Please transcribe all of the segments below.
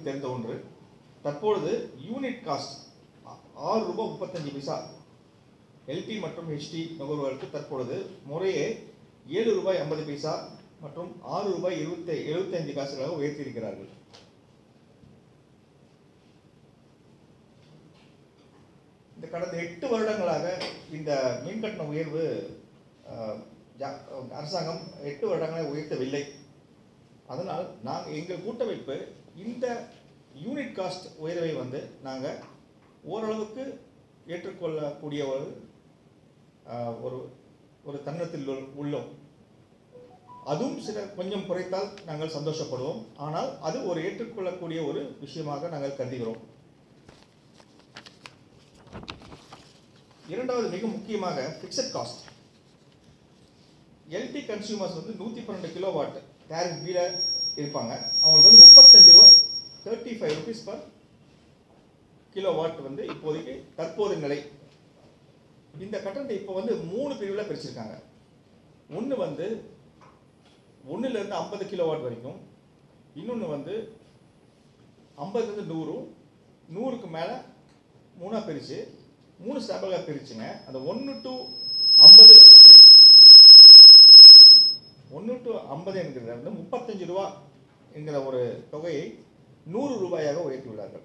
அனைவருக்கும் தெரிந்த ஒன்று தற்பொழுது யூனிட் காஸ்ட் ஆறு ரூபாய் முப்பத்தஞ்சு பைசா எல்டி மற்றும் ஹெச்டி நுகர்வோருக்கு தற்பொழுது முறையே ஏழு ரூபாய் ஐம்பது பைசா மற்றும் ஆறு ரூபாய் இருபத்தி எழுபத்தைந்து காசுகளாக உயர்த்தியிருக்கிறார்கள் இந்த கடந்த எட்டு வருடங்களாக இந்த மின்கட்டண உயர்வு அஹ், ஜா- அரசாங்கம் எட்டு வருடங்களை உயர்த்தவில்லை அதனால் நாங்கள் எங்கள் கூட்டமைப்பு இந்த யூனிட் காஸ்ட் உயர்வை வந்து நாங்கள் ஓரளவுக்கு ஏற்றுக்கொள்ளக்கூடிய ஒரு ஆஹ், ஒரு ஒரு தருணத்தில் உள்- உள்ளோம் அதுவும் சில கொஞ்சம் குறைத்தால் நாங்கள் சந்தோஷப்படுவோம் ஆனால் அது ஒரு ஏற்றுக்கொள்ளக்கூடிய ஒரு விஷயமாக நாங்கள் கருதுகிறோம் இரண்டாவது மிக முக்கியமாக ஃபிக்ஸட் காஸ்ட் எல்டி கன்சியூமர்ஸ் வந்து நூற்றி பன்னெண்டு கிலோ வாட் டேரிஃப் கீழே இருப்பாங்க அவங்களுக்கு வந்து முப்பத்தஞ்சு ரூபா thirty five rupees per kilo what வந்து இப்போதைக்கு தற்போது நிலை இந்த கட்டணத்தை இப்போ வந்து மூணு பிரிவில் பிரிச்சிருக்காங்க ஒன்று வந்து ஒன்றுலேருந்து ஐம்பது கிலோ வாட் வரைக்கும் இன்னொன்று வந்து ஐம்பதுலேருந்து நூறும் நூறுக்கு மேலே மூணாக பிரித்து மூணு ஸ்டாபிளாக பிரிச்சுங்க அந்த ஒன்று டு ஐம்பது அப்படி ஒன்று டு ஐம்பது என்கிறத வந்து முப்பத்தஞ்சு ரூபா என்கிற ஒரு தொகையை நூறு ரூபாயாக உயர்த்தியுள்ளார்கள்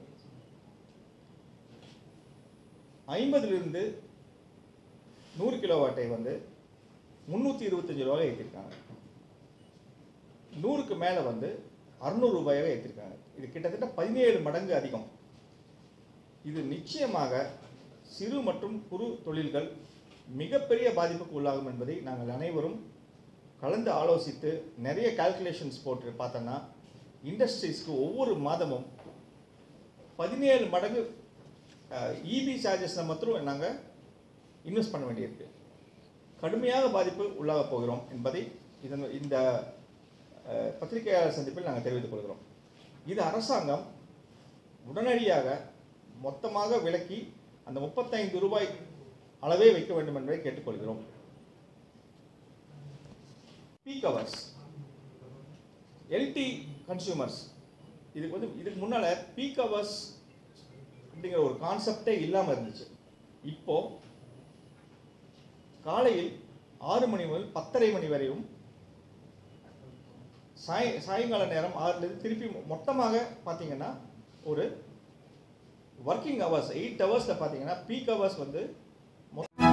ஐம்பதிலிருந்து நூறு கிலோ வாட்டை வந்து முந்நூற்றி இருபத்தஞ்சு ரூபாய் ஏற்றிருக்காங்க நூறுக்கு மேலே வந்து அறுநூறு ரூபாயாக ஏற்றிருக்காங்க இது கிட்டத்தட்ட பதினேழு மடங்கு அதிகம் இது நிச்சயமாக சிறு மற்றும் குறு தொழில்கள் மிகப்பெரிய பாதிப்புக்கு உள்ளாகும் என்பதை நாங்கள் அனைவரும் கலந்து ஆலோசித்து நிறைய கால்குலேஷன்ஸ் போட்டு பார்த்தோன்னா இண்டஸ்ட்ரீஸ்க்கு ஒவ்வொரு மாதமும் பதினேழு மடங்கு இபி சார்ஜஸில் மாத்திரம் நாங்கள் இன்வெஸ்ட் பண்ண வேண்டியிருக்கு கடுமையாக பாதிப்பு உள்ளாக போகிறோம் என்பதை இதன் இந்த அஹ், பத்திரிகையாளர் சந்திப்பில் நாங்கள் தெரிவித்துக் கொள்கிறோம் இது அரசாங்கம் உடனடியாக மொத்தமாக விலக்கி அந்த முப்பத்தைந்து ரூபாய் அளவே வைக்க வேண்டும் என்பதை கேட்டுக்கொள்கிறோம் பீக் அவர்ஸ் எல்டி கன்சியூமர்ஸ் இதுக்கு வந்து இதுக்கு முன்னால் பீக் அவர்ஸ் அப்படிங்கிற ஒரு கான்செப்டே இல்லாமல் இருந்துச்சு இப்போ காலையில் ஆறு மணி முதல் பத்தரை மணி வரையும் சாய் சாயங்கால நேரம் ஆறுலேருந்து திருப்பி மொத்தமாக பார்த்தீங்கன்னா ஒரு ஒர்க்கிங் ஹவர்ஸ் எயிட் ஹவர்ஸில் பார்த்தீங்கன்னா பீக் ஹவர்ஸ் வந்து மொத்த